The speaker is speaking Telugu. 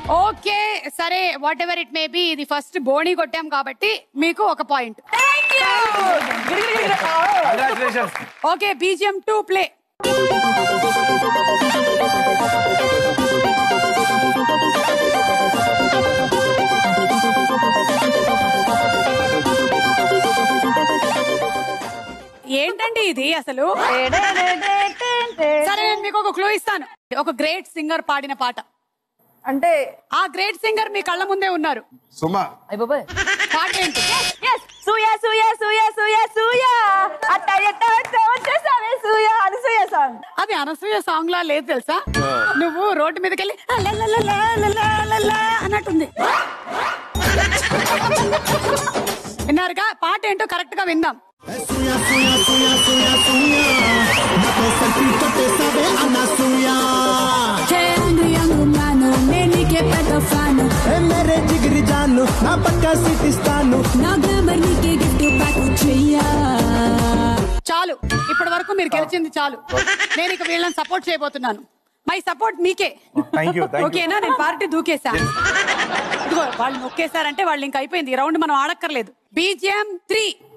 ఓకే సరే whatever it may be ఇది ఫస్ట్ బోణి కొట్టాం కాబట్టి మీకు ఒక point congratulations okay BGM to play ఏంటండి ఇది అసలు సరే నేను మీకు ఒక క్లూ ఇస్తాను ఒక గ్రేట్ సింగర్ పాడిన పాట అంటే ఆ గ్రేట్ సింగర్ మీ కళ్ళ ముందే ఉన్నారు సుమా అయిపోయి పాట ఏంటి సూయ సూయ సూయ సూయ సూయ అట్ట ఎట్ట ఎట్ట వచ్చేసావే సూయ అని సూయ సాంగ్ అది అనసూయ సాంగ్ లా లేదు తెలుసా నువ్వు రోడ్డు మీదకి వెళ్ళి "అలలలలలలలలల" అన్నట్టుంది విన్నారుగా పాట ఏంటో కరెక్ట్ గా విందాం Suya, suya, suya, suya, suya. Na peça que tu te sabe, Ana Suya. ఏ మేరే జిగిరి జాను నా పక్కా సిటిస్తాను చాలు ఇప్పటి వరకు మీరు గెలిచింది చాలు నేను ఇక వీళ్ళని సపోర్ట్ చేయబోతున్నాను మై సపోర్ట్ మీకే థ్యాంక్ యూ థ్యాంక్ యూ ఓకేనా నేను పార్టీ దూకేసా ఇదిగో వాళ్ళు నొక్కేశారంటే వాళ్ళు ఇంకా అయిపోయింది ఈ రౌండ్ మనం ఆడక్కర్లేదు బీజిఎం త్రీ